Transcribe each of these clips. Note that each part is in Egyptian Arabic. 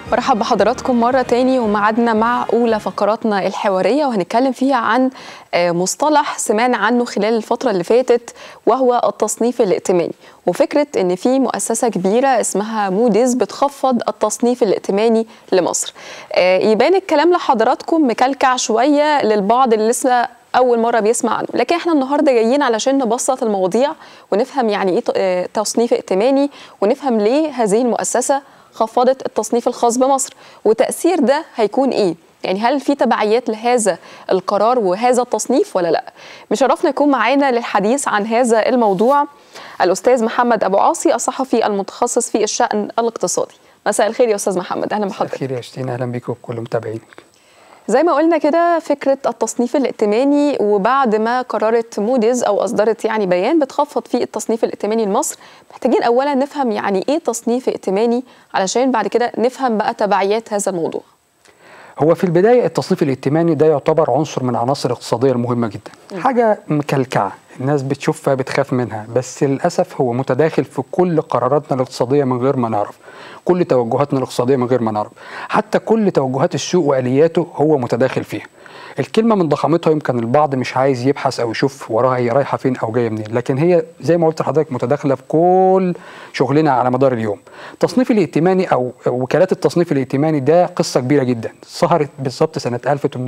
مرحبا بحضراتكم مرة تاني ومعادنا مع أولى فقراتنا الحوارية وهنتكلم فيها عن مصطلح سمعنا عنه خلال الفترة اللي فاتت وهو التصنيف الائتماني وفكرة إن في مؤسسة كبيرة اسمها موديز بتخفض التصنيف الائتماني لمصر يبان الكلام لحضراتكم مكلكع شوية للبعض اللي لسه اول مره بيسمع عنه لكن احنا النهارده جايين علشان نبسط المواضيع ونفهم يعني ايه تصنيف ائتماني ونفهم ليه هذه المؤسسه خفضت التصنيف الخاص بمصر وتاثير ده هيكون ايه يعني هل في تبعيات لهذا القرار وهذا التصنيف ولا لا مشرفنا يكون معانا للحديث عن هذا الموضوع الاستاذ محمد ابو عاصي الصحفي المتخصص في الشان الاقتصادي مساء الخير يا استاذ محمد اهلا بحضرتك الخير يا شتين اهلا بيك وبكل متابعينك زي ما قلنا كده فكرة التصنيف الائتماني وبعد ما قررت موديز أو أصدرت يعني بيان بتخفض فيه التصنيف الائتماني لمصر محتاجين أولا نفهم يعني إيه تصنيف ائتماني علشان بعد كده نفهم بقى تبعيات هذا الموضوع هو في البداية التصنيف الائتماني ده يعتبر عنصر من العناصر الاقتصادية المهمة جدا م. حاجة مكلكعة الناس بتشوفها بتخاف منها بس للأسف هو متداخل في كل قراراتنا الاقتصادية من غير ما نعرف كل توجهاتنا الاقتصادية من غير ما نعرف حتى كل توجهات السوق وآلياته هو متداخل فيها الكلمة من ضخامتها يمكن البعض مش عايز يبحث أو يشوف وراها هي رايحة فين أو جاية منين لكن هي زي ما قلت لحضرتك متداخلة في كل شغلنا على مدار اليوم التصنيف الائتماني أو وكالات التصنيف الائتماني ده قصة كبيرة جدا ظهرت بالظبط سنة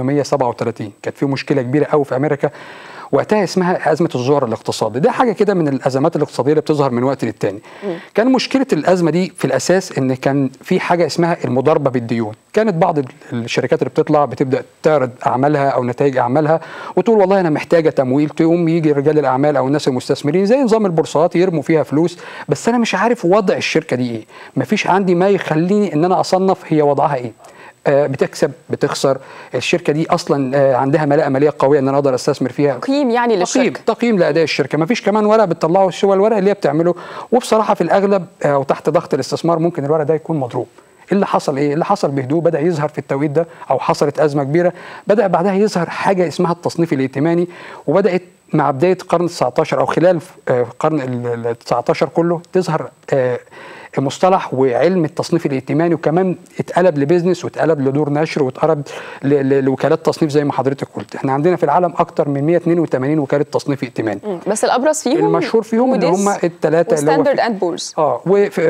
1837 كانت في مشكلة كبيرة قوي في أمريكا وقتها اسمها ازمه الذعر الاقتصادي ده حاجه كده من الازمات الاقتصاديه اللي بتظهر من وقت للتاني كان مشكله الازمه دي في الاساس ان كان في حاجه اسمها المضاربه بالديون كانت بعض الشركات اللي بتطلع بتبدا تعرض اعمالها او نتائج اعمالها وتقول والله انا محتاجه تمويل تقوم يجي رجال الاعمال او الناس المستثمرين زي نظام البورصات يرموا فيها فلوس بس انا مش عارف وضع الشركه دي ايه مفيش عندي ما يخليني ان انا اصنف هي وضعها ايه بتكسب بتخسر الشركه دي اصلا عندها ملاءه ماليه قويه ان انا اقدر استثمر فيها تقييم يعني للشركه تقييم تقييم لاداء الشركه ما فيش كمان ورق بتطلعه سوى الورق اللي هي بتعمله وبصراحه في الاغلب او تحت ضغط الاستثمار ممكن الورق ده يكون مضروب اللي حصل ايه اللي حصل بهدوء بدا يظهر في التوقيت ده او حصلت ازمه كبيره بدا بعدها يظهر حاجه اسمها التصنيف الائتماني وبدات مع بدايه القرن ال19 او خلال القرن ال19 كله تظهر مصطلح وعلم التصنيف الائتماني وكمان اتقلب لبزنس واتقلب لدور نشر واتقلب لوكالات تصنيف زي ما حضرتك قلت احنا عندنا في العالم اكتر من 182 وكاله تصنيف ائتماني بس الابرز فيهم المشهور فيهم اللي هم الثلاثه اللي هو ستاندرد اند بورز اه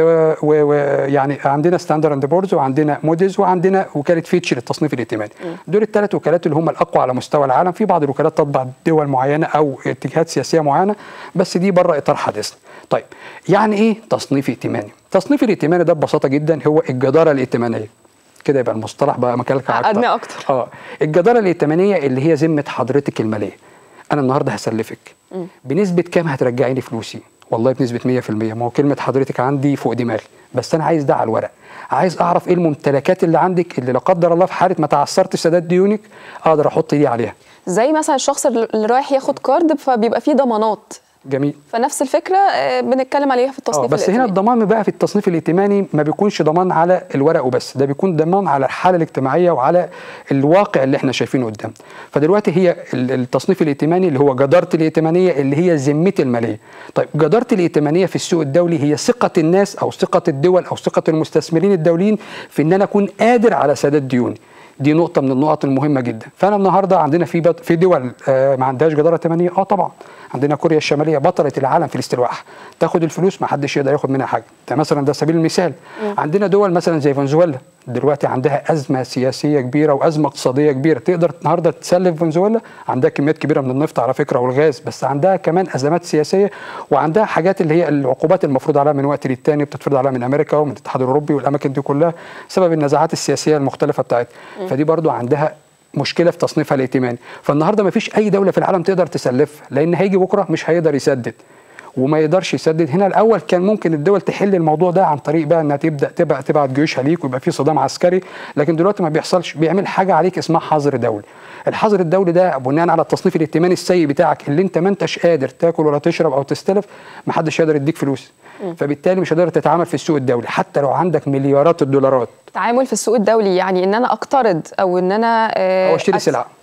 ويعني عندنا ستاندرد اند بورز وعندنا موديز وعندنا وكاله فيتش للتصنيف الائتماني دول الثلاث وكالات اللي هم الاقوى على مستوى العالم في بعض الوكالات تطبع دول معينه او اتجاهات سياسيه معينه بس دي بره اطار حديثنا طيب يعني ايه تصنيف ائتماني التصنيف الائتماني ده ببساطه جدا هو الجداره الائتمانيه كده يبقى المصطلح بقى مكلكع اكتر عقدنا اكتر اه الجداره الائتمانيه اللي هي ذمه حضرتك الماليه انا النهارده هسلفك م. بنسبه كام هترجعي لي فلوسي والله بنسبه 100% ما هو كلمه حضرتك عندي فوق دماغي بس انا عايز ده على الورق عايز اعرف ايه الممتلكات اللي عندك اللي لا قدر الله في حاله ما تعثرت سداد ديونك اقدر احط ايدي عليها زي مثلا الشخص اللي رايح ياخد كارد فبيبقى فيه ضمانات جميل فنفس الفكره بنتكلم عليها في التصنيف بس هنا الضمان بقى في التصنيف الائتماني ما بيكونش ضمان على الورق وبس ده بيكون ضمان على الحاله الاجتماعيه وعلى الواقع اللي احنا شايفينه قدام فدلوقتي هي التصنيف الائتماني اللي هو جداره الائتمانيه اللي هي ذمتي الماليه طيب جداره الائتمانيه في السوق الدولي هي ثقه الناس او ثقه الدول او ثقه المستثمرين الدوليين في ان انا اكون قادر على سداد ديوني دي نقطة من النقط المهمة جدا، فأنا النهاردة عندنا في بط... في دول آه ما عندهاش جدارة ائتمانية، اه طبعا، عندنا كوريا الشمالية بطلة العالم في الاستلواح، تاخد الفلوس ما حدش يقدر ياخد منها حاجة، ده مثلا ده سبيل المثال، م. عندنا دول مثلا زي فنزويلا دلوقتي عندها أزمة سياسية كبيرة وأزمة اقتصادية كبيرة، تقدر النهاردة تسلف فنزويلا، عندها كميات كبيرة من النفط على فكرة والغاز، بس عندها كمان أزمات سياسية وعندها حاجات اللي هي العقوبات المفروض عليها من وقت للتاني بتتفرض عليها من أمريكا ومن الاتحاد الأوروبي والأماكن دي كلها بسبب النزاعات السياسية المختلفة بتاعتها، فدي برضو عندها مشكله في تصنيفها الائتماني فالنهارده ما فيش اي دوله في العالم تقدر تسلفها لان هيجي بكره مش هيقدر يسدد وما يقدرش يسدد هنا الاول كان ممكن الدول تحل الموضوع ده عن طريق بقى انها تبدا تبقى تبعت جيوشها ليك ويبقى في صدام عسكري لكن دلوقتي ما بيحصلش بيعمل حاجه عليك اسمها حظر دولي الحظر الدولي ده بناء على التصنيف الائتماني السيء بتاعك اللي انت ما انتش قادر تاكل ولا تشرب او تستلف ما حدش يقدر يديك فلوس فبالتالي مش هتقدر تتعامل في السوق الدولي حتى لو عندك مليارات الدولارات تعامل في السوق الدولي يعني ان انا اقترض او ان انا او اشتري سلعه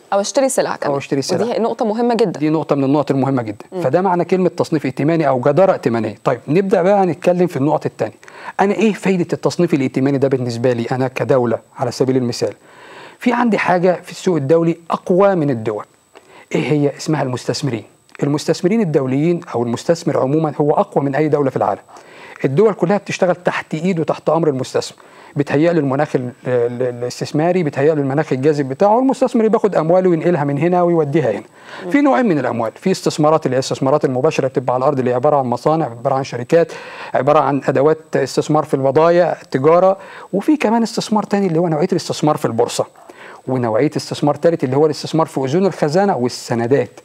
او اشتري سلعه كمان أو أشتري سلعة. ودي نقطه مهمه جدا دي نقطة من النقط المهمة جدا فده معنى كلمة تصنيف ائتماني أو جدارة ائتمانية طيب نبدأ بقى نتكلم في النقط الثانية أنا إيه فايدة التصنيف الائتماني ده بالنسبة لي أنا كدولة على سبيل المثال في عندي حاجة في السوق الدولي أقوى من الدول إيه هي اسمها المستثمرين المستثمرين الدوليين أو المستثمر عموما هو أقوى من أي دولة في العالم الدول كلها بتشتغل تحت ايد وتحت امر المستثمر بتهيأ له المناخ ال- ال- الاستثماري بتهيأ له المناخ الجاذب بتاعه والمستثمر بياخد امواله وينقلها من هنا ويوديها هنا في نوعين من الاموال في استثمارات اللي هي الاستثمارات المباشره اللي بتبقى على الارض اللي هي عباره عن مصانع عباره عن شركات عباره عن ادوات استثمار في البضائع التجاره وفي كمان استثمار تاني اللي هو نوعيه الاستثمار في البورصه ونوعيه استثمار ثالث اللي هو الاستثمار في اذون الخزانه والسندات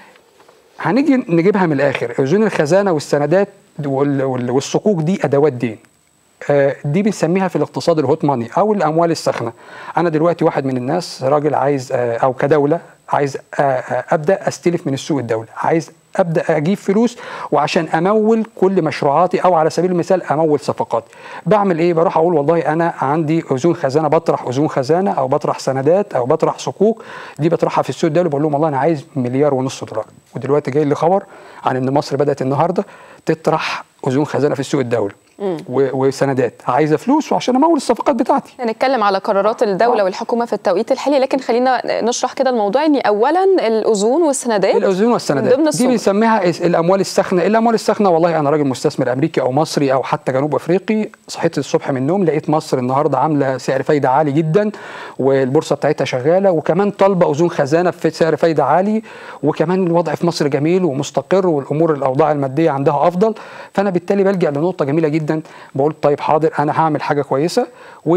هنيجي نجيبها من الاخر اذون الخزانه والسندات وال- وال- والصكوك دي ادوات دين آه، دي بنسميها في الاقتصاد الهوت ماني او الاموال الساخنه انا دلوقتي واحد من الناس راجل عايز آه، او كدوله عايز آه، آه، ابدا استلف من السوق الدولي عايز ابدا اجيب فلوس وعشان امول كل مشروعاتي او على سبيل المثال امول صفقاتي بعمل ايه بروح اقول والله انا عندي اذون خزانه بطرح اذون خزانه او بطرح سندات او بطرح صكوك دي بطرحها في السوق الدولي بقول لهم والله انا عايز مليار ونص دولار ودلوقتي جاي لي خبر عن ان مصر بدات النهارده تطرح اذون خزانه في السوق الدولي و- وسندات عايزه فلوس وعشان امول الصفقات بتاعتي هنتكلم على قرارات الدوله آه. والحكومه في التوقيت الحالي لكن خلينا نشرح كده الموضوع ان اولا الاذون والسندات الاذون من والسندات ضمن دي السوق بنسميها اس- الاموال الساخنه الاموال الساخنه والله انا راجل مستثمر امريكي او مصري او حتى جنوب افريقي صحيت الصبح من النوم لقيت مصر النهارده عامله سعر فايده عالي جدا والبورصه بتاعتها شغاله وكمان طالبه اذون خزانه في سعر فايده عالي وكمان الوضع في مصر جميل ومستقر والامور الاوضاع الماديه عندها افضل فانا بالتالي بلجا لنقطه جميله جدا بقول طيب حاضر انا هعمل حاجه كويسه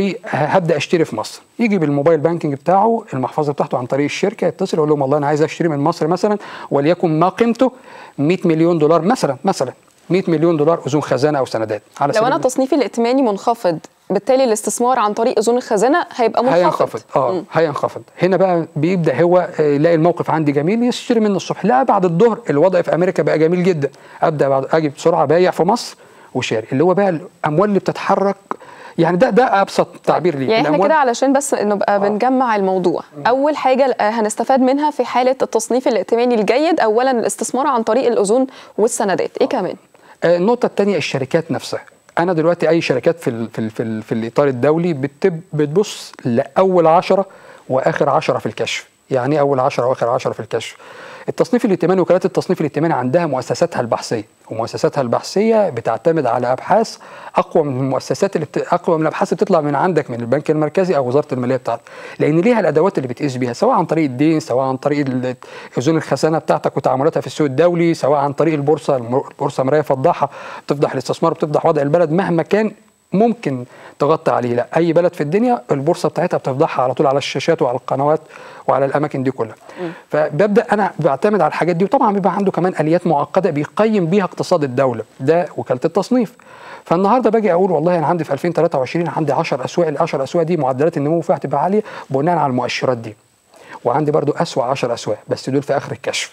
وهبدا اشتري في مصر يجي بالموبايل بانكينج بتاعه المحفظه بتاعته عن طريق الشركه يتصل يقول لهم والله انا عايز اشتري من مصر مثلا وليكن ما قيمته 100 مليون دولار مثلا مثلا 100 مليون دولار اذون خزانه او سندات على لو سبيل انا المثال. تصنيفي الائتماني منخفض بالتالي الاستثمار عن طريق اذون الخزانه هيبقى منخفض هينخفض اه هينخفض هنا بقى بيبدا هو آه، يلاقي الموقف عندي جميل يشتري منه الصبح لا بعد الظهر الوضع في امريكا بقى جميل جدا ابدا بعد اجي بسرعه بايع في مصر وشاري اللي هو بقى الاموال اللي بتتحرك يعني ده ده ابسط تعبير ليه يعني احنا الأموال- كده علشان بس نبقى بنجمع الموضوع اول حاجه آه، هنستفاد منها في حاله التصنيف الائتماني الجيد اولا الاستثمار عن طريق الاذون والسندات ايه كمان آه، النقطة الثانية الشركات نفسها أنا دلوقتي أي شركات في ال في ال في, ال في الإطار الدولي بتب بتبص لأول عشرة وآخر عشرة في الكشف يعني إيه أول عشرة وآخر عشرة في الكشف التصنيف الائتماني وكالات التصنيف الائتماني عندها مؤسساتها البحثية ومؤسساتها البحثية بتعتمد على أبحاث أقوى من المؤسسات اللي بت... أقوى من الأبحاث اللي بتطلع من عندك من البنك المركزي أو وزارة المالية بتاعتك لأن ليها الأدوات اللي بتقيس بيها سواء عن طريق الدين سواء عن طريق ال- أذون الخزانة بتاعتك وتعاملاتها في السوق الدولي سواء عن طريق البورصة الم- البورصة مراية فضاحة بتفضح الاستثمار بتفضح وضع البلد مهما كان ممكن تغطي عليه لا اي بلد في الدنيا البورصه بتاعتها بتفضحها على طول على الشاشات وعلى القنوات وعلى الاماكن دي كلها فببدا انا بعتمد على الحاجات دي وطبعا بيبقى عنده كمان اليات معقده بيقيم بيها اقتصاد الدوله ده وكاله التصنيف فالنهارده باجي اقول والله انا عندي في 2023 عندي 10 اسواق ال 10 اسواق دي معدلات النمو فيها هتبقى عاليه بناء على المؤشرات دي وعندي برضو اسوأ 10 اسواق بس دول في اخر الكشف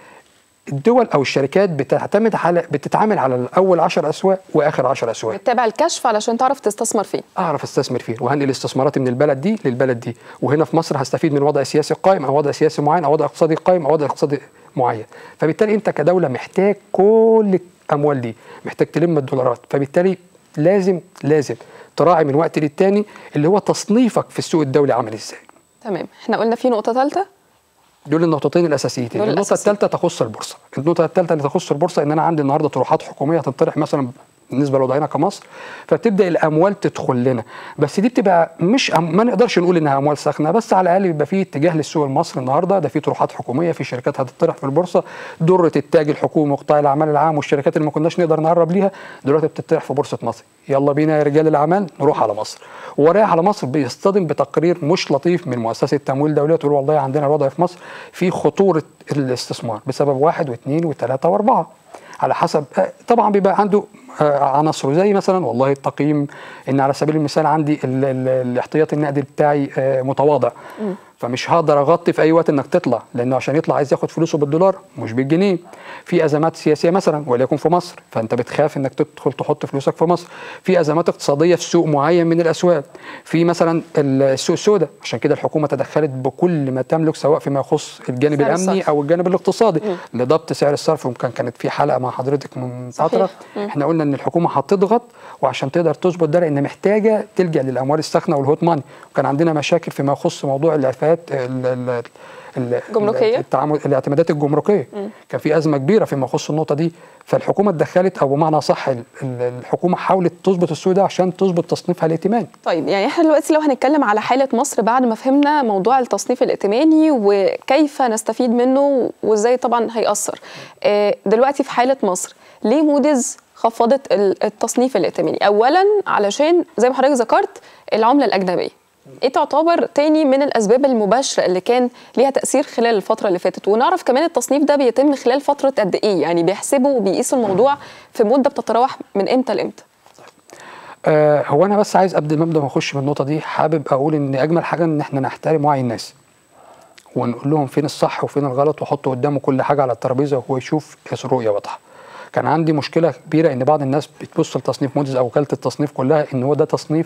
الدول او الشركات بتعتمد على بتتعامل على اول 10 اسواق واخر 10 اسواق بتتابع الكشف علشان تعرف تستثمر فيه اعرف استثمر فيه وهنقل استثماراتي من البلد دي للبلد دي وهنا في مصر هستفيد من وضع سياسي قائم او وضع سياسي معين او وضع اقتصادي قائم او وضع اقتصادي معين فبالتالي انت كدوله محتاج كل الاموال دي محتاج تلم الدولارات فبالتالي لازم لازم تراعي من وقت للتاني اللي هو تصنيفك في السوق الدولي عامل ازاي تمام احنا قلنا في نقطه ثالثه دول النقطتين الاساسيتين دول النقطه الأساسيين. الثالثه تخص البورصه النقطه الثالثه اللي تخص البورصه ان انا عندي النهارده طروحات حكوميه هتطرح مثلا بالنسبه لوضعنا كمصر فبتبدا الاموال تدخل لنا بس دي بتبقى مش أم ما نقدرش نقول انها اموال ساخنه بس على الاقل بيبقى في اتجاه للسوق المصري النهارده ده في طروحات حكوميه في شركات هتطرح في البورصه دره التاج الحكومي وقطاع الاعمال العام والشركات اللي ما كناش نقدر نقرب ليها دلوقتي بتطرح في بورصه مصر يلا بينا يا رجال الاعمال نروح على مصر ورايح على مصر بيصطدم بتقرير مش لطيف من مؤسسه تمويل دوليه تقول والله عندنا الوضع في مصر في خطوره الاستثمار بسبب واحد واثنين وثلاثه واربعه على حسب آه، طبعا بيبقى عنده آه، عناصره زي مثلا والله التقييم ان على سبيل المثال عندي ال ال الاحتياطي النقدي بتاعي آه، متواضع فمش هقدر اغطي في اي وقت انك تطلع لانه عشان يطلع عايز ياخد فلوسه بالدولار مش بالجنيه في ازمات سياسيه مثلا وليكن في مصر فانت بتخاف انك تدخل تحط فلوسك في مصر في ازمات اقتصاديه في سوق معين من الاسواق في مثلا السوق السوداء عشان كده الحكومه تدخلت بكل ما تملك سواء فيما يخص الجانب سعر الامني الصرف. او الجانب الاقتصادي لضبط سعر الصرف وكان كانت في حلقه مع حضرتك من صحيح. فتره مم. احنا قلنا ان الحكومه هتضغط وعشان تقدر تظبط ده لان محتاجه تلجا للاموال الساخنه والهوت ماني وكان عندنا مشاكل فيما يخص موضوع العفايات ال- ال- ال- الجمركية؟ التعامل الاعتمادات الجمركيه كان في ازمه كبيره فيما يخص النقطه دي فالحكومه اتدخلت او بمعنى صح ال- ال- الحكومه حاولت تظبط السوق ده عشان تظبط تصنيفها الائتماني طيب يعني احنا دلوقتي لو هنتكلم على حالة مصر بعد ما فهمنا موضوع التصنيف الائتماني وكيف نستفيد منه وازاي طبعا هيأثر آه، دلوقتي في حالة مصر ليه موديز خفضت ال- التصنيف الائتماني اولا علشان زي ما حضرتك ذكرت العملة الأجنبية ايه تعتبر تاني من الاسباب المباشره اللي كان ليها تاثير خلال الفتره اللي فاتت ونعرف كمان التصنيف ده بيتم خلال فتره قد ايه يعني بيحسبوا وبيقيسوا الموضوع في مده بتتراوح من امتى لامتى آه هو انا بس عايز قبل ما ابدا ما اخش من النقطه دي حابب اقول ان اجمل حاجه ان احنا نحترم وعي الناس ونقول لهم فين الصح وفين الغلط واحط قدامه كل حاجه على الترابيزه وهو يشوف رؤيه واضحه كان عندي مشكله كبيره ان بعض الناس بتبص لتصنيف موديز او وكاله التصنيف كلها ان هو ده تصنيف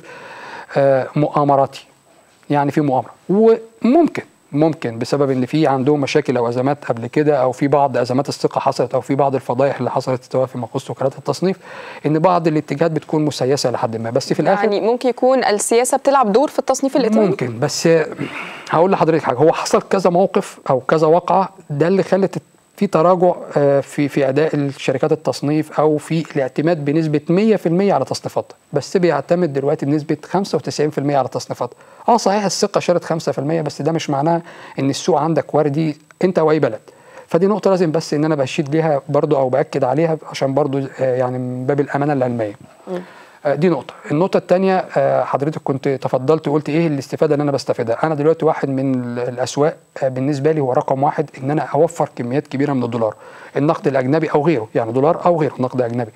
آه مؤامراتي يعني في مؤامره وممكن ممكن بسبب ان في عندهم مشاكل او ازمات قبل كده او في بعض ازمات الثقه حصلت او في بعض الفضائح اللي حصلت سواء فيما يخص وكالات التصنيف ان بعض الاتجاهات بتكون مسيسه لحد ما بس في الاخر يعني ممكن يكون السياسه بتلعب دور في التصنيف الائتماني ممكن بس هقول لحضرتك حاجه هو حصل كذا موقف او كذا وقعه ده اللي خلت في تراجع آه، في في اداء الشركات التصنيف او في الاعتماد بنسبه 100% على تصنيفاتها بس بيعتمد دلوقتي بنسبه 95% على تصنيفاتها اه صحيح الثقه شالت 5% بس ده مش معناه ان السوق عندك واردي انت او اي بلد فدي نقطه لازم بس ان انا بشيد ليها برضو او باكد عليها عشان برضو آه، يعني من باب الامانه العلميه آه، دي نقطة، النقطة الثانية حضرتك كنت تفضلت وقلت ايه الاستفادة اللي انا بستفيدها، أنا دلوقتي واحد من ال- الأسواق آه، بالنسبة لي هو رقم واحد إن أنا أوفر كميات كبيرة من الدولار، النقد الأجنبي أو غيره، يعني دولار أو غيره نقد أجنبي.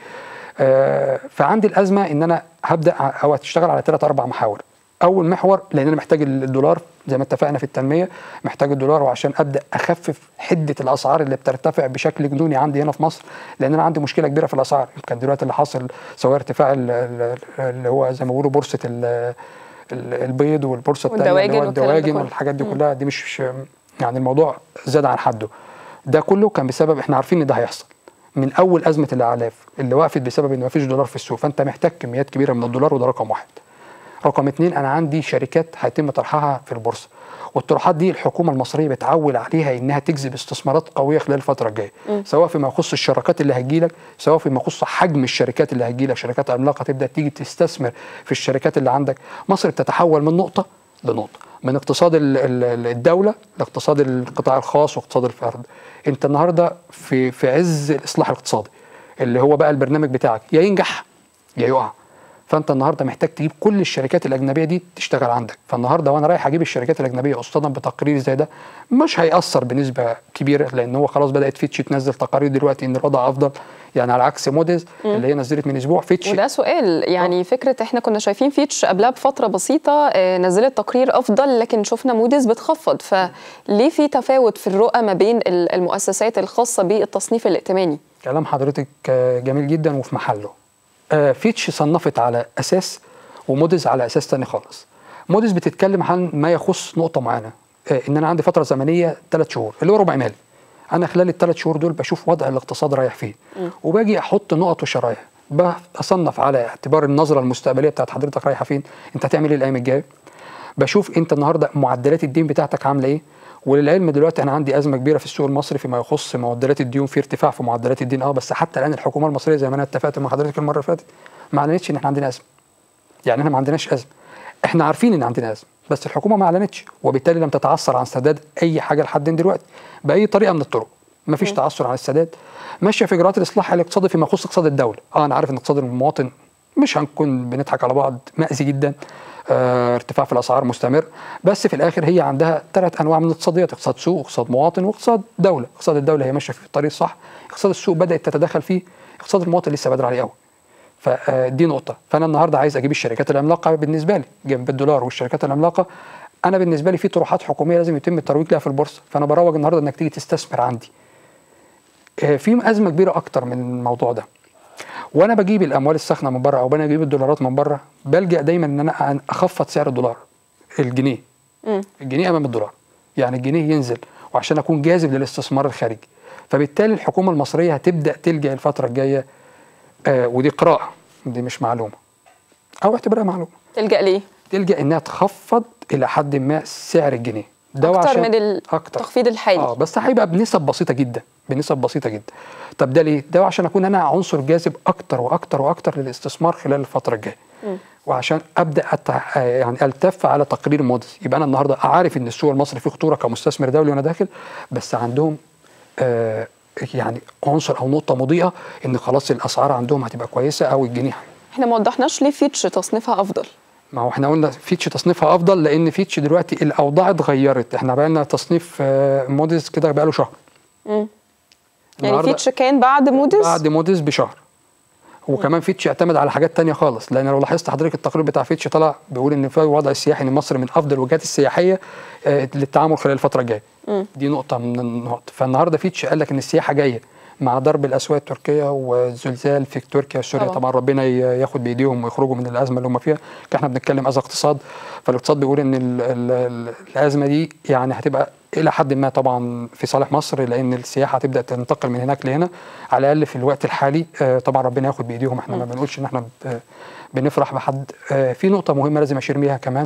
آه، فعندي الأزمة إن أنا هبدأ ع- أو هتشتغل على ثلاث أربع محاور. أول محور لأن أنا محتاج الدولار زي ما اتفقنا في التنمية، محتاج الدولار وعشان أبدأ أخفف حدة الأسعار اللي بترتفع بشكل جنوني عندي هنا في مصر، لأن أنا عندي مشكلة كبيرة في الأسعار، يمكن دلوقتي اللي حاصل سواء ارتفاع ال- ال- اللي هو زي ما بيقولوا بورصة ال- ال- البيض والبورصة الثانية اللي والدواجن هو والكلام ده الدواجن كله. والحاجات دي كلها دي مش يعني الموضوع زاد عن حده. ده كله كان بسبب احنا عارفين ان ده هيحصل. من اول ازمه الاعلاف اللي وقفت بسبب ان ما فيش دولار في السوق فانت محتاج كميات كبيره من الدولار وده رقم واحد. رقم اتنين انا عندي شركات هيتم طرحها في البورصه والطروحات دي الحكومه المصريه بتعول عليها انها تجذب استثمارات قويه خلال الفتره الجايه سواء فيما يخص الشراكات اللي هتجيلك سواء فيما يخص حجم الشركات اللي هتجيلك شركات عملاقه تبدا تيجي تستثمر في الشركات اللي عندك مصر بتتحول من نقطه لنقطه من اقتصاد ال- ال- الدوله لاقتصاد القطاع الخاص واقتصاد الفرد انت النهارده في في عز الاصلاح الاقتصادي اللي هو بقى البرنامج بتاعك يا ينجح يا يقع فانت النهارده محتاج تجيب كل الشركات الاجنبيه دي تشتغل عندك فالنهارده وانا رايح اجيب الشركات الاجنبيه اصطدم بتقرير زي ده مش هياثر بنسبه كبيره لان هو خلاص بدات فيتش تنزل تقارير دلوقتي ان الوضع افضل يعني على عكس موديز اللي هي نزلت من اسبوع فيتش وده سؤال يعني فكره احنا كنا شايفين فيتش قبلها بفتره بسيطه آه، نزلت تقرير افضل لكن شفنا موديز بتخفض فليه في تفاوت في الرؤى ما بين ال- المؤسسات الخاصه بالتصنيف الائتماني كلام حضرتك آه، جميل جدا وفي محله آه، فيتش صنفت على اساس وموديز على اساس تاني خالص موديز بتتكلم عن ما يخص نقطه معينه آه، ان انا عندي فتره زمنيه ثلاث شهور اللي هو ربع مالي انا خلال الثلاث شهور دول بشوف وضع الاقتصاد رايح فين وباجي احط نقط وشرايح بصنف على اعتبار النظره المستقبليه بتاعت حضرتك رايحه فين انت هتعمل ايه الايام الجايه بشوف انت النهارده معدلات الدين بتاعتك عامله ايه وللعلم دلوقتي انا عندي ازمه كبيره في السوق المصري فيما يخص معدلات الديون في ارتفاع في معدلات الدين اه بس حتى الان الحكومه المصريه زي ما انا اتفقت مع حضرتك المره اللي فاتت ما اعلنتش ان احنا عندنا ازمه يعني احنا ما عندناش ازمه احنا عارفين ان عندنا ازمه بس الحكومه ما اعلنتش وبالتالي لم تتعثر عن سداد اي حاجه لحد دلوقتي باي طريقه من الطرق ما فيش تعثر عن السداد ماشيه في اجراءات الاصلاح الاقتصادي فيما يخص اقتصاد الدوله اه انا عارف ان اقتصاد المواطن مش هنكون بنضحك على بعض مأزي جدا آه ارتفاع في الاسعار مستمر بس في الاخر هي عندها ثلاث انواع من الاقتصاديات اقتصاد سوق واقتصاد مواطن واقتصاد دوله اقتصاد الدوله هي ماشيه في الطريق الصح اقتصاد السوق بدات تتدخل فيه اقتصاد المواطن لسه بدري عليه قوي فدي نقطة فأنا النهاردة عايز أجيب الشركات العملاقة بالنسبة لي جنب الدولار والشركات العملاقة انا بالنسبه لي في طروحات حكوميه لازم يتم الترويج لها في البورصه فانا بروج النهارده انك تيجي تستثمر عندي آه، في ازمه كبيره اكتر من الموضوع ده وانا بجيب الاموال الساخنه من بره او انا بجيب الدولارات من بره بلجا دايما ان انا اخفض سعر الدولار الجنيه مم. الجنيه امام الدولار يعني الجنيه ينزل وعشان اكون جاذب للاستثمار الخارجي فبالتالي الحكومه المصريه هتبدا تلجا الفتره الجايه آه ودي قراءه دي مش معلومه او اعتبرها معلومه تلجأ ليه؟ تلجا انها تخفض الى حد ما سعر الجنيه ده اكتر وعشان- من اكتر التخفيض الحالي اه بس هيبقى بنسب بسيطه جدا بنسب بسيطه جدا طب ده ليه ده عشان اكون انا عنصر جاذب اكتر واكتر واكتر للاستثمار خلال الفتره الجايه مم. وعشان ابدا أتع... آه يعني التف على تقرير مودز يبقى انا النهارده عارف ان السوق المصري فيه خطوره كمستثمر دولي وانا داخل بس عندهم آه يعني عنصر او نقطه مضيئه ان خلاص الاسعار عندهم هتبقى كويسه او الجنيه احنا ما وضحناش ليه فيتش تصنيفها افضل ما هو احنا قلنا فيتش تصنيفها افضل لان فيتش دلوقتي الاوضاع اتغيرت احنا بقى لنا تصنيف آه مودز كده بقى له شهر مم. يعني النهاردة- فيتش كان بعد موديز بعد موديز بشهر وكمان فيتش اعتمد على حاجات تانية خالص لان لو لاحظت حضرتك التقرير بتاع فيتش طلع بيقول ان في وضع السياحي ان مصر من افضل الوجهات السياحيه آه، للتعامل خلال الفتره الجايه مم. دي نقطه من النقط فالنهارده فيتش قال لك ان السياحه جايه مع ضرب الاسواق التركيه والزلزال في تركيا وسوريا طبعا. طبعا ربنا ي- ياخد بايديهم ويخرجوا من الازمه اللي هم فيها احنا بنتكلم از اقتصاد فالاقتصاد بيقول ان ال ال ال الازمه دي يعني هتبقى الى حد ما طبعا في صالح مصر لان السياحه هتبدا تنتقل من هناك لهنا على الاقل في الوقت الحالي آه، طبعا ربنا ياخد بايديهم احنا ما بنقولش ان احنا ب- بنفرح بحد آه، في نقطه مهمه لازم اشير بيها كمان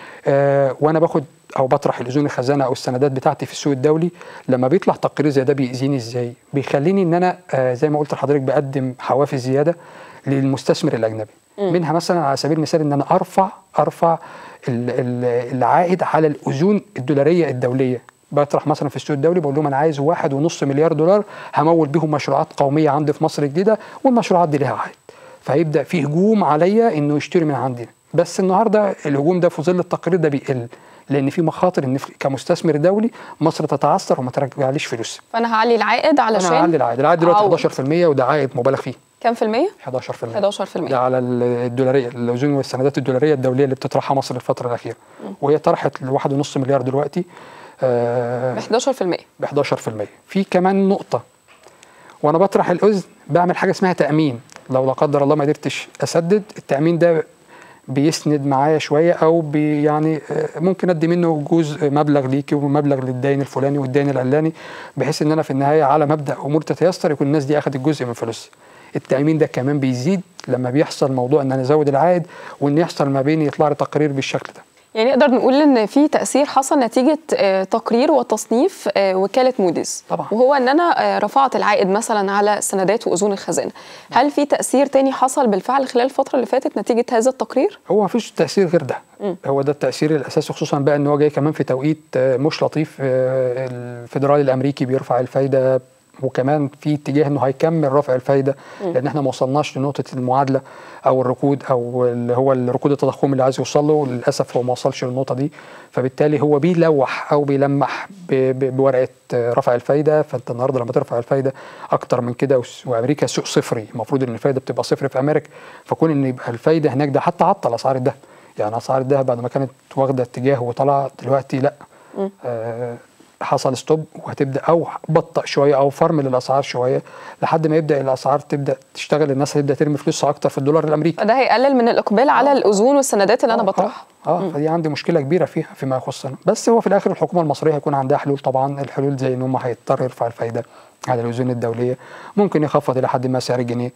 آه، وانا باخد او بطرح الاذون الخزانه او السندات بتاعتي في السوق الدولي لما بيطلع تقرير زي ده بيأذيني ازاي بيخليني ان انا آه، زي ما قلت لحضرتك بقدم حوافز زياده للمستثمر الاجنبي منها مثلا على سبيل المثال ان انا ارفع ارفع ال- ال- العائد على الاذون الدولاريه الدوليه بطرح مثلا في السوق الدولي بقول لهم انا عايز واحد ونص مليار دولار همول بيهم مشروعات قوميه عندي في مصر الجديده والمشروعات دي لها عائد فهيبدا في هجوم عليا انه يشتري من عندنا بس النهارده الهجوم ده في ظل التقرير ده بيقل لان في مخاطر ان في- كمستثمر دولي مصر تتعثر وما ترجعليش فلوسي فانا هعلي العائد انا علشان هعلي العائد العائد دلوقتي أعوض. 11% وده عائد مبالغ فيه كام في المية؟ 11% 11% ده على الدولاريه الاذون والسندات الدولاريه الدوليه اللي بتطرحها مصر الفتره الاخيره وهي طرحت ل 1.5 مليار دلوقتي آه ب 11% ب 11% في كمان نقطه وانا بطرح الاذن بعمل حاجه اسمها تامين لو لا قدر الله ما قدرتش اسدد التامين ده بيسند معايا شويه او بي يعني آه، ممكن ادي منه جزء مبلغ ليكي ومبلغ للدين الفلاني والدين العلاني بحيث ان انا في النهايه على مبدا امور تتيسر يكون الناس دي اخذت جزء من فلوسي التامين ده كمان بيزيد لما بيحصل موضوع ان انا ازود العائد وان يحصل ما بيني يطلع لي تقرير بالشكل ده يعني نقدر نقول ان في تاثير حصل نتيجه آه، تقرير وتصنيف آه، وكاله موديز طبعا. وهو ان انا آه، رفعت العائد مثلا على سندات واذون الخزانه هل في تاثير تاني حصل بالفعل خلال الفتره اللي فاتت نتيجه هذا التقرير هو مفيش تأثير غير ده مم. هو ده التأثير الأساسي خصوصا بقى إن هو جاي كمان في توقيت آه، مش لطيف آه، الفيدرالي الأمريكي بيرفع الفايدة وكمان في اتجاه انه هيكمل رفع الفايده لان احنا ما وصلناش لنقطه المعادله او الركود او اللي هو الركود التضخمي اللي عايز يوصل له للاسف هو ما وصلش للنقطه دي فبالتالي هو بيلوح او بيلمح ب- ب- بورقه آه، رفع الفايده فانت النهارده لما ترفع الفايده اكتر من كده وس- وامريكا سوق صفري المفروض ان الفايده بتبقى صفر في امريكا فكون ان يبقى الفايده هناك ده حتى عطل اسعار الذهب يعني اسعار الذهب بعد ما كانت واخده اتجاه وطلع دلوقتي لا آه حصل ستوب وهتبدا او بطأ شويه او فرمل الاسعار شويه لحد ما يبدا الاسعار تبدا تشتغل الناس هتبدا ترمي فلوسها اكتر في الدولار الامريكي فده هيقلل من الاقبال على الاذون والسندات اللي انا آه، بطرحها اه, آه فدي عندي مشكله كبيره فيها فيما يخصنا بس هو في الاخر الحكومه المصريه هيكون عندها حلول طبعا الحلول زي ان هم هيضطر يرفع الفايده على الاذون الدوليه ممكن يخفض الى حد ما سعر الجنيه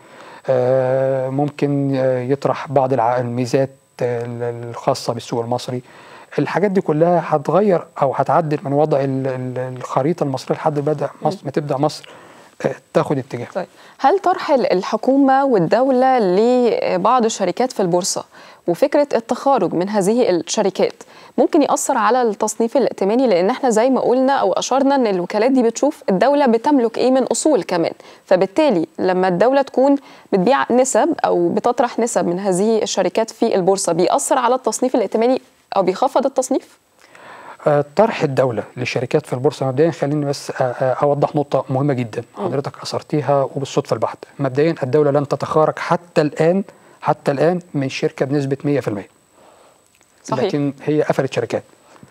آه ممكن آه، يطرح بعض الع- الميزات آه، الخاصه بالسوق المصري الحاجات دي كلها هتغير او هتعدل من وضع ال- ال- الخريطه المصريه لحد بدا مصر ما تبدا مصر آه، تاخد اتجاه طيب هل طرح ال- الحكومة والدولة لبعض الشركات في البورصة وفكرة التخارج من هذه الشركات ممكن يأثر على التصنيف الائتماني لأن احنا زي ما قلنا أو أشرنا أن الوكالات دي بتشوف الدولة بتملك إيه من أصول كمان فبالتالي لما الدولة تكون بتبيع نسب أو بتطرح نسب من هذه الشركات في البورصة بيأثر على التصنيف الائتماني أو بيخفض التصنيف؟ آه، طرح الدولة للشركات في البورصة مبدئيا خليني بس آه، آه، أوضح نقطة مهمة جدا حضرتك أثرتيها وبالصدفة البحت مبدئيا الدولة لن تتخارج حتى الآن حتى الآن من شركة بنسبة 100% صحيح. لكن هي قفلت شركات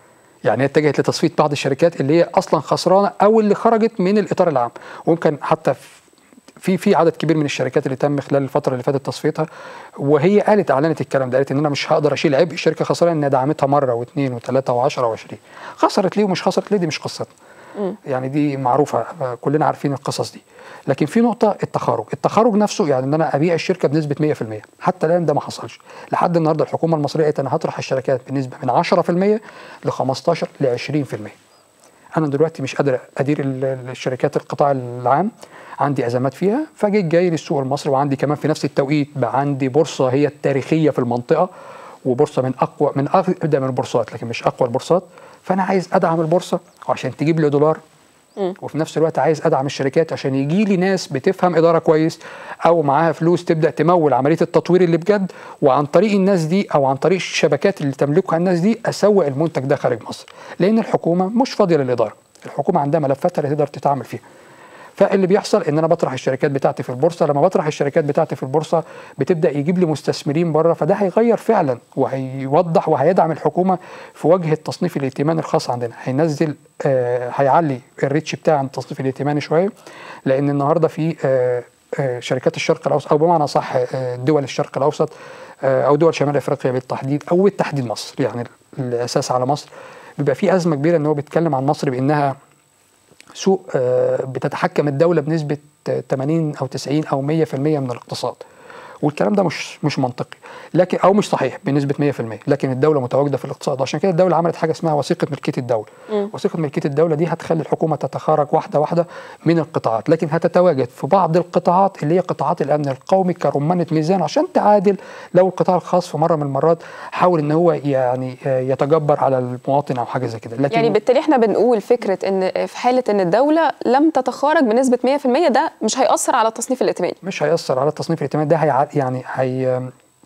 يعني هي اتجهت لتصفيه بعض الشركات اللي هي اصلا خسرانه او اللي خرجت من الاطار العام وممكن حتى في في عدد كبير من الشركات اللي تم خلال الفتره اللي فاتت تصفيتها وهي قالت اعلنت الكلام ده قالت ان انا مش هقدر اشيل عبء الشركه خسرانه ان دعمتها مره واثنين وثلاثه وعشرة وعشرين خسرت ليه ومش خسرت ليه دي مش قصتنا يعني دي معروفه كلنا عارفين القصص دي لكن في نقطه التخارج التخارج نفسه يعني ان انا ابيع الشركه بنسبه 100% حتى الان ده ما حصلش لحد النهارده الحكومه المصريه قالت انا هطرح الشركات بنسبه من 10% ل 15 ل 20% انا دلوقتي مش قادر ادير الشركات القطاع العام عندي ازمات فيها فجيت جاي للسوق المصري وعندي كمان في نفس التوقيت بقى عندي بورصه هي التاريخيه في المنطقه وبورصه من اقوى من اقدم البورصات لكن مش اقوى البورصات فانا عايز ادعم البورصه وعشان تجيب لي دولار وفي نفس الوقت عايز ادعم الشركات عشان يجي لي ناس بتفهم اداره كويس او معاها فلوس تبدا تمول عمليه التطوير اللي بجد وعن طريق الناس دي او عن طريق الشبكات اللي تملكها الناس دي اسوق المنتج ده خارج مصر لان الحكومه مش فاضيه للاداره الحكومه عندها ملفاتها اللي تقدر تتعامل فيها فاللي بيحصل ان انا بطرح الشركات بتاعتي في البورصه لما بطرح الشركات بتاعتي في البورصه بتبدا يجيب لي مستثمرين بره فده هيغير فعلا وهيوضح وهيدعم الحكومه في وجه التصنيف الائتماني الخاص عندنا هينزل آه هيعلي الريتش بتاع التصنيف الائتماني شويه لان النهارده في آه آه شركات الشرق الاوسط او بمعنى صح آه دول الشرق الاوسط آه او دول شمال افريقيا بالتحديد او بالتحديد مصر يعني الاساس على مصر بيبقى في ازمه كبيره ان هو بيتكلم عن مصر بانها سوق بتتحكم الدوله بنسبه 80 او 90 او 100% من الاقتصاد والكلام ده مش مش منطقي لكن او مش صحيح بنسبه 100% لكن الدوله متواجده في الاقتصاد عشان كده الدوله عملت حاجه اسمها وثيقه ملكيه الدوله م. وثيقه ملكيه الدوله دي هتخلي الحكومه تتخارج واحده واحده من القطاعات لكن هتتواجد في بعض القطاعات اللي هي قطاعات الامن القومي كرمانه ميزان عشان تعادل لو القطاع الخاص في مره من المرات حاول ان هو يعني يتجبر على المواطن او حاجه زي كده لكن يعني بالتالي احنا بنقول فكره ان في حاله ان الدوله لم تتخارج بنسبه 100% ده مش هياثر على التصنيف الائتماني مش هياثر على التصنيف الائتماني ده هي يعني هي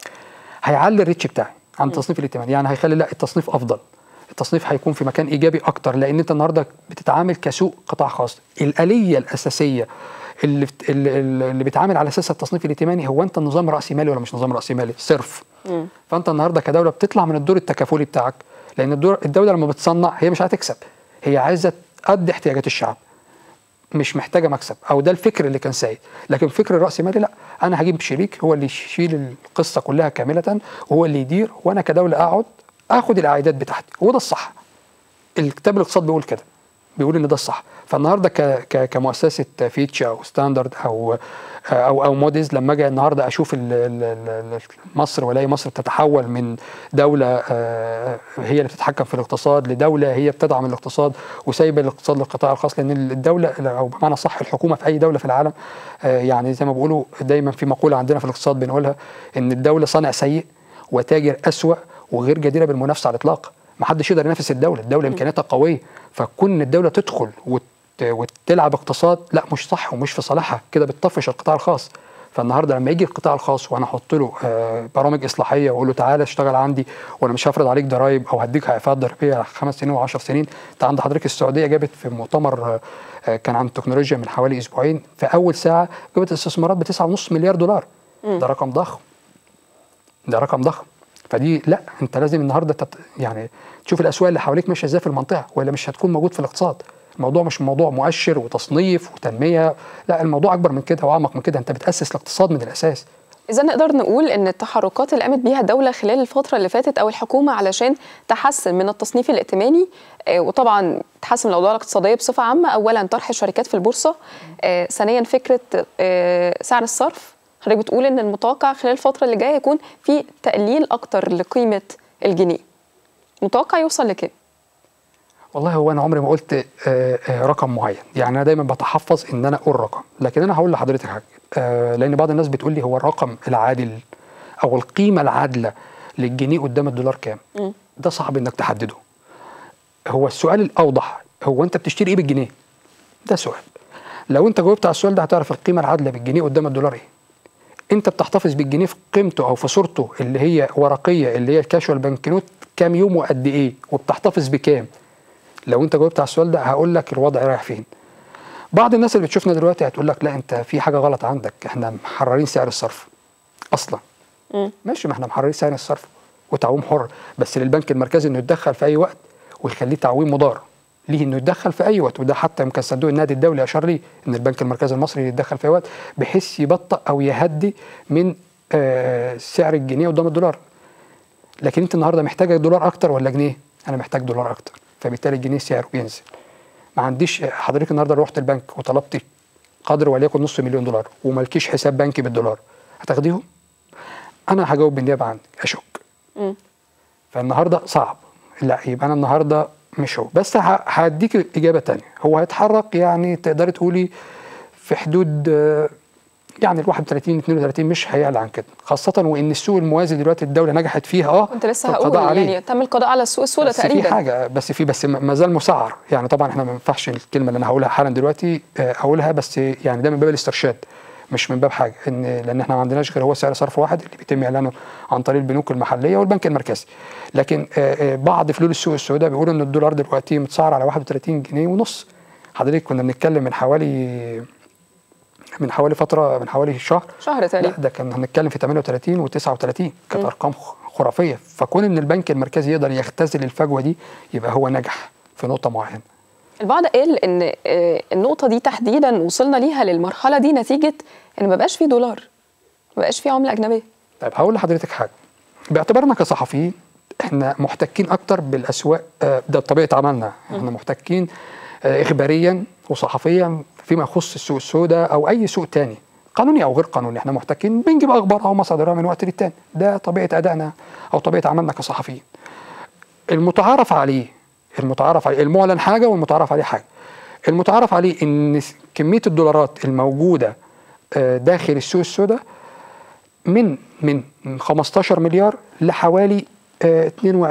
هيعلي الريتش بتاعي عن التصنيف الائتماني يعني هيخلي لا التصنيف افضل التصنيف هيكون في مكان ايجابي اكتر لان انت النهارده بتتعامل كسوق قطاع خاص الاليه الاساسيه اللي اللي, اللي بيتعامل على اساسها التصنيف الائتماني هو انت نظام راسي مالي ولا مش نظام راسي مالي صرف م. فانت النهارده كدوله بتطلع من الدور التكافلي بتاعك لان الدور الدوله لما بتصنع هي مش هتكسب هي عايزه تقضي احتياجات الشعب مش محتاجه مكسب او ده الفكر اللي كان سائد لكن فكر الراسمالي لا انا هجيب شريك هو اللي يشيل القصه كلها كامله وهو اللي يدير وانا كدوله اقعد اخد العائدات بتاعتي وده الصح الكتاب الاقتصاد بيقول كده بيقول ان ده الصح فالنهارده ك ك كمؤسسه فيتش او ستاندرد او او او موديز لما اجي النهارده اشوف ال ال مصر والاقي مصر بتتحول من دوله هي اللي بتتحكم في الاقتصاد لدوله هي بتدعم الاقتصاد وسايبه الاقتصاد للقطاع الخاص لان الدوله او بمعنى صح الحكومه في اي دوله في العالم يعني زي ما بيقولوا دايما في مقوله عندنا في الاقتصاد بنقولها ان الدوله صانع سيء وتاجر اسوأ وغير جديره بالمنافسه على الاطلاق ما حدش يقدر ينافس الدوله الدوله امكانياتها قويه فكون ان الدوله تدخل وت وتلعب اقتصاد لا مش صح ومش في صالحها كده بتطفش القطاع الخاص فالنهارده لما يجي القطاع الخاص وانا احط له برامج اصلاحيه واقول له تعالى اشتغل عندي وانا مش هفرض عليك ضرايب او هديك عقافات ضريبيه خمس سنين و10 سنين انت عند حضرتك السعوديه جابت في مؤتمر كان عن التكنولوجيا من حوالي اسبوعين في اول ساعه جابت استثمارات ب 9.5 مليار دولار ده رقم ضخم ده رقم ضخم فدي لا انت لازم النهارده تت يعني تشوف الاسواق اللي حواليك ماشيه ازاي في المنطقه والا مش هتكون موجود في الاقتصاد الموضوع مش موضوع مؤشر وتصنيف وتنميه لا الموضوع اكبر من كده واعمق من كده انت بتاسس الاقتصاد من الاساس إذا نقدر نقول إن التحركات اللي قامت بيها الدولة خلال الفترة اللي فاتت أو الحكومة علشان تحسن من التصنيف الائتماني آه وطبعا تحسن الأوضاع الاقتصادية بصفة عامة أولا طرح الشركات في البورصة آه ثانيا فكرة آه سعر الصرف حضرتك بتقول إن المتوقع خلال الفترة اللي جاية يكون في تقليل أكتر لقيمة الجنيه متوقع يوصل لكام؟ والله هو انا عمري ما قلت آآ آآ رقم معين يعني انا دايما بتحفظ ان انا اقول رقم لكن انا هقول لحضرتك حاجه لان بعض الناس بتقول لي هو الرقم العادل او القيمه العادله للجنيه قدام الدولار كام م. ده صعب انك تحدده هو السؤال الاوضح هو انت بتشتري ايه بالجنيه ده سؤال لو انت جاوبت على السؤال ده هتعرف القيمه العادله بالجنيه قدام الدولار ايه انت بتحتفظ بالجنيه في قيمته او في صورته اللي هي ورقيه اللي هي الكاش والبنكنوت كام يوم وقد ايه وبتحتفظ بكام لو انت جاوبت على السؤال ده هقول لك الوضع رايح فين بعض الناس اللي بتشوفنا دلوقتي هتقول لك لا انت في حاجه غلط عندك احنا محررين سعر الصرف اصلا م. ماشي ما احنا محررين سعر الصرف وتعويم حر بس للبنك المركزي انه يتدخل في اي وقت ويخليه تعويم مضار ليه انه يتدخل في اي وقت وده حتى يمكن صندوق النقد الدولي اشار ليه ان البنك المركزي المصري يتدخل في اي وقت بحيث يبطئ او يهدي من آه، سعر الجنيه قدام الدولار لكن انت النهارده محتاج دولار اكتر ولا جنيه انا محتاج دولار اكتر فبالتالي الجنيه سعره بينزل ما عنديش حضرتك النهارده رحت البنك وطلبت قدر وليكن نص مليون دولار ومالكيش حساب بنكي بالدولار هتاخديهم انا هجاوب بالنيابه عنك اشك مم. فالنهارده صعب لا يبقى انا النهارده مش هو بس ه- هديك اجابه تانية هو هيتحرك يعني تقدري تقولي في حدود آه، يعني ال 31 32 مش هيعلى عن كده خاصه وان السوق الموازي دلوقتي الدوله نجحت فيها اه كنت لسه في هقول القضاء عليه. يعني تم القضاء على السوق السوداء بس في تقريبا حاجه بس في بس ما زال مسعر يعني طبعا احنا ما ينفعش الكلمه اللي انا هقولها حالا دلوقتي آه، اقولها بس يعني ده من باب الاسترشاد مش من باب حاجه ان لان احنا ما عندناش غير هو سعر صرف واحد اللي بيتم اعلانه عن طريق البنوك المحليه والبنك المركزي لكن آه، آه، بعض فلول السوق السوداء بيقولوا ان الدولار دلوقتي متسعر على 31 جنيه ونص حضرتك كنا بنتكلم من حوالي من حوالي فتره من حوالي شهر شهر لا تقريبا ده كان هنتكلم في 38 و39 كانت ارقام خ- خرافيه فكون ان البنك المركزي يقدر يختزل الفجوه دي يبقى هو نجح في نقطه معينه البعض قال ان آه، النقطه دي تحديدا وصلنا ليها للمرحله دي نتيجه ان ما بقاش في دولار ما بقاش في عمله اجنبيه طيب هقول لحضرتك حاجه باعتبارنا كصحفيين احنا محتكين اكتر بالاسواق آه، ده بطبيعه عملنا احنا محتكين آه، اخباريا وصحفيا فيما يخص السوق السوداء او اي سوق تاني قانوني او غير قانوني احنا محتكين بنجيب اخبارها ومصادرها من وقت للتاني ده طبيعه ادائنا او طبيعه عملنا كصحفيين المتعارف عليه المتعارف عليه المعلن حاجه والمتعارف عليه حاجه المتعارف عليه ان س- كميه الدولارات الموجوده آه، داخل السوق السوداء من من من 15 مليار لحوالي آه،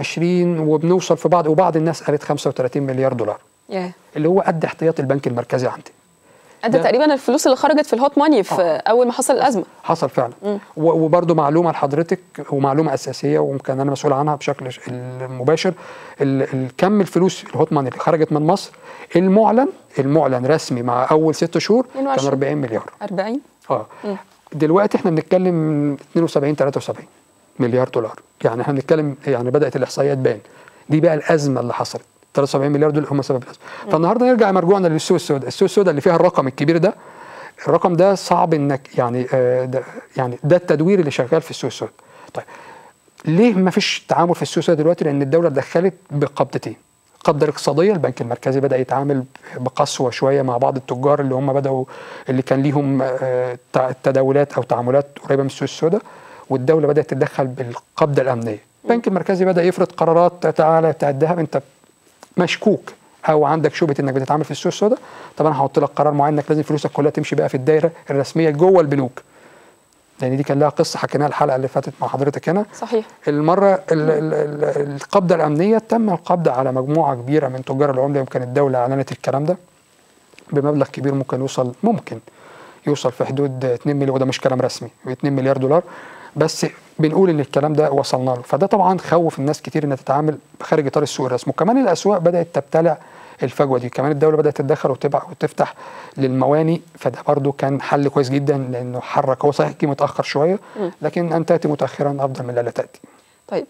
22 وبنوصل في بعض وبعض الناس قالت 35 مليار دولار ياه اللي هو قد احتياط البنك المركزي عندي قد ده- تقريبا الفلوس اللي خرجت في الهوت ماني في اول ما حصل الازمه حصل فعلا و- وبرضه معلومه لحضرتك ومعلومه اساسيه ويمكن انا مسؤول عنها بشكل ش- المباشر ال- الكم الفلوس الهوت ماني اللي خرجت من مصر المعلن المعلن رسمي مع اول ست شهور كان 22. 40 مليار 40 اه دلوقتي احنا بنتكلم 72 73 مليار دولار يعني احنا بنتكلم يعني بدات الاحصائيات تبان دي بقى الازمه اللي حصلت 73 مليار دول هم سبب الازمه فالنهارده نرجع مرجوعنا للسوق السوداء السوق السوداء اللي فيها الرقم الكبير ده الرقم ده صعب انك يعني آه ده يعني ده التدوير اللي شغال في السوق السوداء طيب ليه ما فيش تعامل في السوق السوداء دلوقتي لان الدوله دخلت بقبضتين القبضه الاقتصاديه البنك المركزي بدا يتعامل بقسوه شويه مع بعض التجار اللي هم بداوا اللي كان ليهم آه، تع- تداولات او تعاملات قريبه من السوق السوداء والدوله بدات تتدخل بالقبضه الامنيه البنك المركزي بدا يفرض قرارات تعالى بتاع الذهب انت مشكوك او عندك شبهه انك بتتعامل في السوق السوداء طب انا هحط لك قرار معين انك لازم فلوسك كلها تمشي بقى في الدايره الرسميه جوه البنوك لان دي كان لها قصه حكيناها الحلقه اللي فاتت مع حضرتك هنا صحيح المره ال- ال- ال- القبضه الامنيه تم القبض على مجموعه كبيره من تجار العمله يمكن الدوله اعلنت الكلام ده بمبلغ كبير ممكن يوصل ممكن يوصل في حدود 2 مليار وده مش كلام رسمي 2 مليار دولار بس بنقول ان الكلام ده وصلنا له فده طبعا خوف الناس كتير انها تتعامل خارج اطار السوق الرسمي وكمان الاسواق بدات تبتلع الفجوه دي كمان الدوله بدات تتدخل وتبع وتفتح للمواني فده برضو كان حل كويس جدا لانه حرك هو صحيح جه متاخر شويه لكن ان تاتي متاخرا افضل من لا تاتي طيب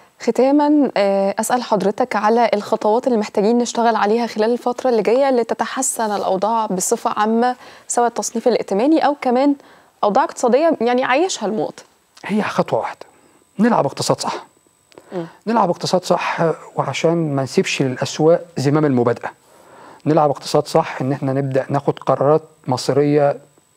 ختاما آه، اسال حضرتك على الخطوات اللي محتاجين نشتغل عليها خلال الفتره اللي جايه لتتحسن الاوضاع بصفه عامه سواء التصنيف الائتماني او كمان اوضاع اقتصاديه يعني عايشها المواطن هي خطوه واحده نلعب اقتصاد صح نلعب اقتصاد صح وعشان ما نسيبش للاسواق زمام المبادئه نلعب اقتصاد صح ان احنا نبدا ناخد قرارات مصيريه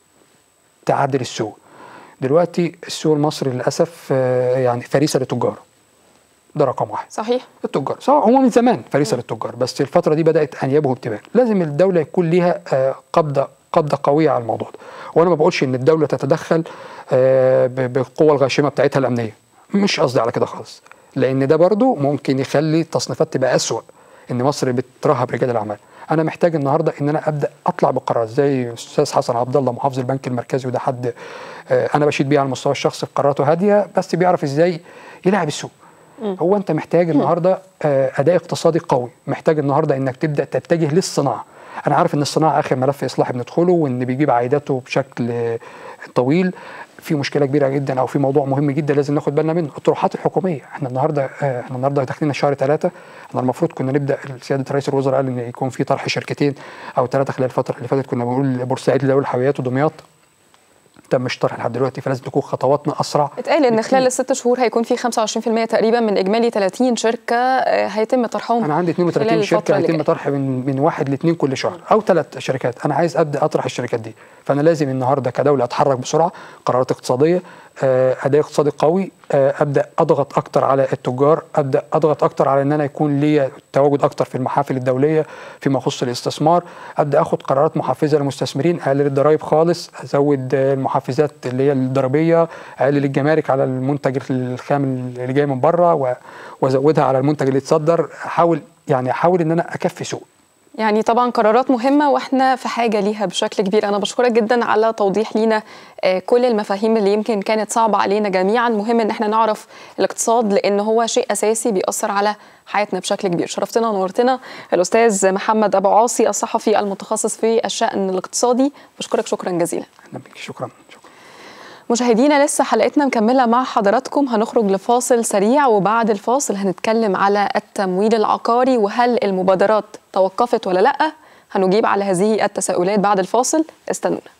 تعدل السوق دلوقتي السوق المصري للاسف آه، يعني فريسه للتجار ده رقم واحد صحيح التجار سواء هو من زمان فريسه للتجار بس الفتره دي بدات انيابهم تبان لازم الدوله يكون ليها آه، قبضه قبضه قويه على الموضوع ده وانا ما بقولش ان الدوله تتدخل آه، ب- بالقوه الغاشمه بتاعتها الامنيه مش قصدي على كده خالص لان ده برضو ممكن يخلي التصنيفات تبقى اسوأ ان مصر بترهب رجال الاعمال انا محتاج النهارده ان انا ابدا اطلع بقرارات زي الاستاذ حسن عبد الله محافظ البنك المركزي وده حد آه، انا بشيد بيه على المستوى الشخصي في قراراته هاديه بس بيعرف ازاي يلعب السوق هو انت محتاج النهارده آه، اداء اقتصادي قوي محتاج النهارده انك تبدا تتجه للصناعه انا عارف ان الصناعه اخر ملف اصلاحي بندخله وان بيجيب عائداته بشكل آه، طويل في مشكله كبيره جدا او في موضوع مهم جدا لازم ناخد بالنا منه الطروحات الحكوميه احنا النهارده آه، احنا النهارده داخلين شهر ثلاثه احنا المفروض كنا نبدا سياده رئيس الوزراء قال ان يكون في طرح شركتين او ثلاثه خلال الفتره اللي فاتت كنا بنقول بورسعيد لدول الحاويات ودمياط تمش طرح لحد دلوقتي فلازم تكون خطواتنا اسرع اتقال ان خلال الست شهور هيكون في 25% تقريبا من اجمالي 30 شركه آه، هيتم طرحهم انا عندي خلال 32 الفترة شركه اللي هيتم جاية. طرح من من واحد لاثنين كل شهر او ثلاث شركات انا عايز ابدا اطرح الشركات دي فانا لازم النهارده كدوله اتحرك بسرعه قرارات اقتصاديه آه، اداء اقتصادي قوي آه، ابدا اضغط اكتر على التجار ابدا اضغط اكتر على ان انا يكون ليا تواجد اكتر في المحافل الدوليه فيما يخص الاستثمار ابدا اخد قرارات محفزه للمستثمرين اقلل الضرائب خالص ازود آه، المحفزات اللي هي الضريبيه اقلل الجمارك على المنتج الخام اللي جاي من بره و- وازودها على المنتج اللي يتصدر احاول يعني احاول ان انا اكفي سوق يعني طبعا قرارات مهمة واحنا في حاجة ليها بشكل كبير أنا بشكرك جدا على توضيح لينا آه، كل المفاهيم اللي يمكن كانت صعبة علينا جميعا مهم ان احنا نعرف الاقتصاد لأن هو شيء أساسي بيأثر على حياتنا بشكل كبير شرفتنا ونورتنا الأستاذ محمد أبو عاصي الصحفي المتخصص في الشأن الاقتصادي بشكرك شكرا جزيلا أهلا بك شكرا شكرا مشاهدينا لسه حلقتنا مكملة مع حضراتكم هنخرج لفاصل سريع وبعد الفاصل هنتكلم على التمويل العقاري وهل المبادرات توقفت ولا لأ هنجيب على هذه التساؤلات بعد الفاصل استنونا